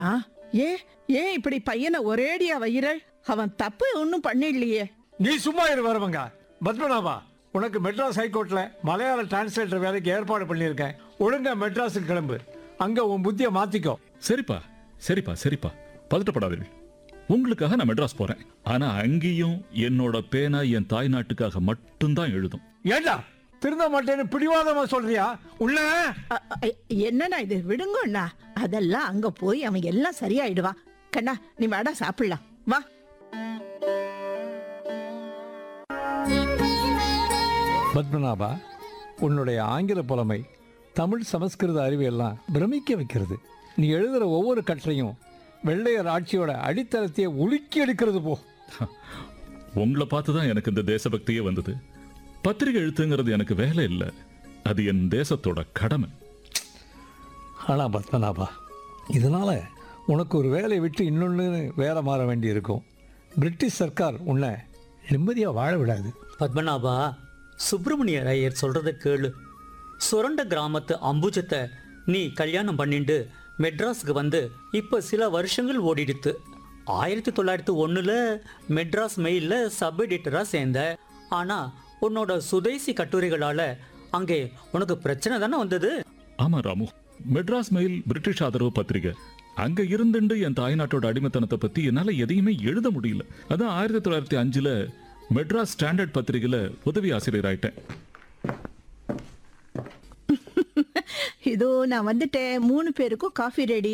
ஆ ஏன் ஏன் இப்படி பையனை ஒரேடியா வையிறள் அவன் தப்பு ஒன்றும் பண்ணிடலையே நீ சும்மா இரு வரவங்க பத்மநாபா உனக்கு மெட்ராஸ் ஹைகோர்ட்ல மலையாள டிரான்ஸ்லேட்டர் வேலைக்கு ஏற்பாடு பண்ணியிருக்கேன் ஒழுங்கா மெட்ராஸுக்கு கிளம்பு அங்க உன் புத்தியை மாத்திக்கோ சரிப்பா சரிப்பா சரிப்பா பதட்டப்படாதீர்கள் உங்களுக்காக நான் மெட்ராஸ் போறேன் ஆனா அங்கேயும் என்னோட பேனா என் தாய் நாட்டுக்காக மட்டும்தான் எழுதும் ஏண்டா திருந்த மாட்டேன்னு பிடிவாதமா சொல்றியா உள்ள அ, அ, என்னண்ணா இது விடுங்கண்ணா அதெல்லாம் அங்க போய் அவன் எல்லாம் சரியாயிடுவான் கண்ணா நீ வாடா சாப்பிடலாம் வா பத்மநாபா உன்னுடைய ஆங்கில புலமை தமிழ் சமஸ்கிருத அறிவு எல்லாம் பிரமிக்க வைக்கிறது நீ எழுதுற ஒவ்வொரு கற்றையும் வெள்ளையர் ஆட்சியோட அடித்தளத்தையே உலுக்கி எடுக்கிறது போ உங்களை பார்த்து தான் எனக்கு இந்த தேசபக்தியே வந்தது பத்திரிகை எழுத்துங்கிறது எனக்கு வேலை இல்லை அது என் தேசத்தோட கடமை ஆனா பத்மநாபா இதனால உனக்கு ஒரு வேலையை விட்டு இன்னொன்று வேலை மாற வேண்டியிருக்கும் பிரிட்டிஷ் சர்க்கார் உன்னை நிம்மதியாக வாழ விடாது பத்மநாபா சுப்பிரமணியர் ஐயர் சொல்றத கேளு சுரண்ட கிராமத்து அம்புஜத்தை நீ கல்யாணம் பண்ணிண்டு மெட்ராஸுக்கு வந்து இப்போ சில வருஷங்கள் ஓடிடுத்து ஆயிரத்தி தொள்ளாயிரத்தி ஒன்றில் மெட்ராஸ் மெயிலில் சப் எடிட்டராக சேர்ந்த ஆனால் உன்னோட சுதேசி கட்டுரைகளால் அங்கே உனக்கு பிரச்சனை தானே வந்தது ஆமா ராமு மெட்ராஸ் மெயில் பிரிட்டிஷ் ஆதரவு பத்திரிகை அங்க இருந்துண்டு என் தாய்நாட்டோட அடிமைத்தனத்தை பத்தி என்னால எதையுமே எழுத முடியல அதான் ஆயிரத்தி தொள்ளாயிரத்தி அஞ்சுல மெட்ராஸ் ஸ்டாண்டர்ட் பத்திரிகையில உதவி ஆசிரியர் ஆயிட்டேன் இதோ நான் வந்துட்டேன் மூணு பேருக்கும் காஃபி ரெடி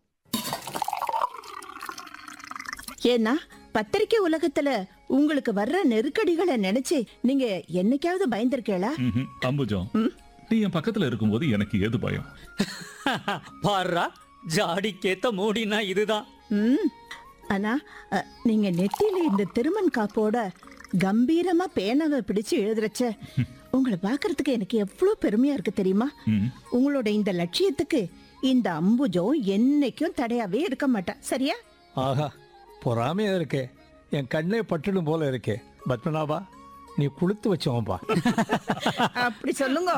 ஏன்னா பத்திரிக்கை உலகத்துல உங்களுக்கு வர்ற நெருக்கடிகளை நினைச்சு நீங்க என்னைக்காவது பயந்திருக்கீங்களா ம்ஹும். அம்புஜம் நீ என் பக்கத்துல இருக்கும்போது எனக்கு ஏது பயம் பாருடா ஜாடிக்கேத்த மூடினா இதுதான் ம் ஆனா அ, நீங்க நெத்தியில இந்த திருமண் காப்போட கம்பீரமா பேனாவை பிடிச்சு எழுதுறச்ச உங்களை பார்க்கறதுக்கு எனக்கு எவ்வளவு பெருமையா இருக்கு தெரியுமா உங்களோட இந்த லட்சியத்துக்கு இந்த அம்புஜம் என்னைக்கும் தடையாவே இருக்க மாட்டா சரியா ஆஹா பொறாமையா இருக்கே என் கண்ணே பட்டுடும் போல இருக்கே பத்மநாபா நீ குளுத்து வச்சவன்பா அப்படி சொல்லுங்க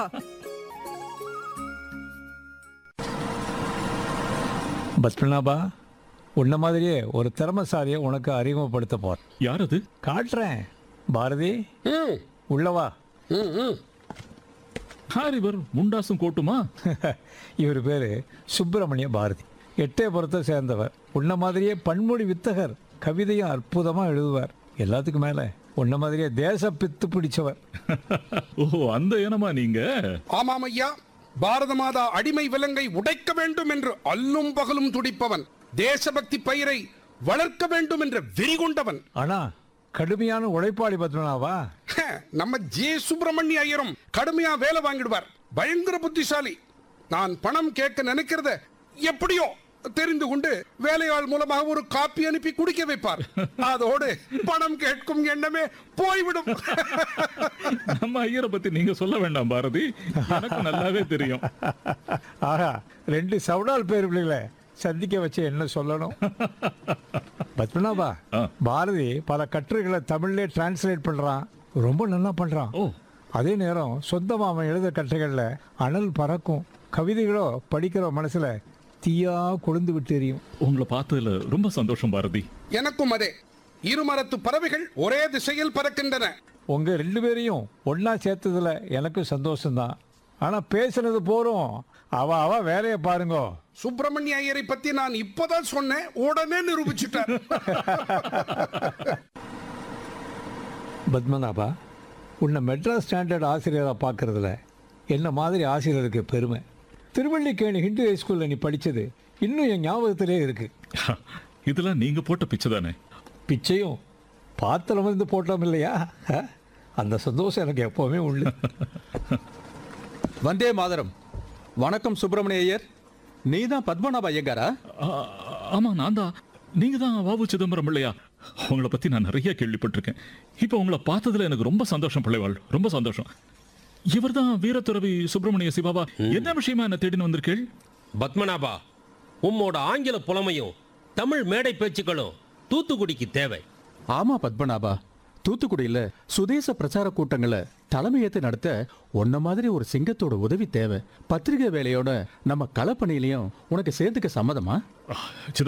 பத்மநாபா உன்ன மாதிரியே ஒரு திறமசாலியை உனக்கு அறிமுகப்படுத்த போறேன் யார் அது காட்டுறேன் பாரதி ம் உள்ளவா ம் ம் யார் இவர் முண்டாசும் கோட்டுமா இவர் பேரு சுப்பிரமணிய பாரதி எட்டயபுரத்தை சேர்ந்தவர் உன்ன மாதிரியே பன்மொழி வித்தகர் கவிதையும் அற்புதமா எழுதுவார் எல்லாத்துக்கும் மேல உன்ன மாதிரியே தேச பித்து பிடிச்சவர் ஓ அந்த இனமா நீங்க ஆமாம் ஐயா பாரத மாதா அடிமை விலங்கை உடைக்க வேண்டும் என்று அல்லும் பகலும் துடிப்பவன் தேசபக்தி பயிரை வளர்க்க வேண்டும் என்ற வெறி கொண்டவன் ஆனா கடுமையான உழைப்பாளி பத்மநாபா ஹ, நம்ம ஜே சுப்பிரமணிய ஐயரும் கடுமையா வேலை வாங்கிடுவார் பயங்கர புத்திசாலி நான் பணம் கேட்க நினைக்கிறத எப்படியோ தெரிந்து கொண்டு வேலையாள் மூலமாக ஒரு காப்பி அனுப்பி குடிக்க வைப்பார் அதோடு பணம் கேட்கும் எண்ணமே போய்விடும் நம்ம ஐயரை பத்தி நீங்க சொல்ல வேண்டாம் பாரதி எனக்கு நல்லாவே தெரியும் ஆஹா ரெண்டு சவுடால் பேர் பிள்ளைகளை சந்திக்க வச்சு என்ன சொல்லணும் பத்மநாபா ஆ. பாரதி பல கட்டுரைகளை தமிழ்லே டிரான்ஸ்லேட் பண்றான் ரொம்ப நல்லா பண்றான் ஓ அதே நேரம் சொந்தமா அவன் எழுத கட்டுரைகள்ல அனல் பறக்கும் கவிதைகளோ படிக்கிற மனசுல தீயா கொழுந்து விட்டு எரியும் உங்களை பார்த்ததுல ரொம்ப சந்தோஷம் பாரதி எனக்கும் அதே இருமரத்து பறவைகள் ஒரே திசையில் பறக்கின்றன உங்க ரெண்டு பேரையும் ஒண்ணா சேர்த்ததுல எனக்கும் சந்தோஷம்தான் ஆனா பேசுனது போறோம் அவ அவ வேலையை பாருங்கோ சுப்பிரமணிய ஐயரை பத்தி நான் இப்பதான் சொன்னேன் உடனே நிரூபிச்சுட்டார் பத்மநாபா உன்னை மெட்ராஸ் ஸ்டாண்டர்ட் ஆசிரியராக பார்க்கறதுல என்ன மாதிரி ஆசிரியருக்கு பெருமை திருவள்ளிக்கேணி ஹிந்து ஹை ஸ்கூலில் நீ படித்தது இன்னும் என் ஞாபகத்திலே இருக்கு இதெல்லாம் நீங்க போட்ட பிச்சை தானே பிச்சையும் பாத்திரம் வந்து போட்டோம் இல்லையா அஹ், அந்த சந்தோஷம் எனக்கு எப்போவுமே உண்டு வந்தே மாதரம் வணக்கம் சுப்பிரமணிய ஐயர் நீ தான் பத்மநாப ஐயங்காரா ஆ, ஆமா நான் தான் நீங்க தான் வாவு சிதம்பரம் இல்லையா உங்களை பத்தி நான் நிறைய கேள்விப்பட்டிருக்கேன் இப்போ உங்களை பார்த்ததுல எனக்கு ரொம்ப சந்தோஷம் பிள்ளைவாள் ரொம்ப சந்தோஷம் இவர்தான் வீரத்துறவி சுப்பிரமணிய சிவாவா என்ன விஷயமா என்ன தேடின்னு வந்திருக்கீள் பத்மநாபா உம்மோட ஆங்கில புலமையும் தமிழ் மேடை பேச்சுக்களும் தூத்துக்குடிக்கு தேவை ஆமா பத்மநாபா தூத்துக்குடியில சுதேச பிரச்சார கூட்டங்களை தலைமையேத்து நடத்த உன்ன மாதிரி ஒரு சிங்கத்தோட உதவி தேவை பத்திரிகை வேலையோட நம்ம களப்பணியிலையும் உனக்கு சேர்த்துக்க சம்மதமா சிதம்பரம்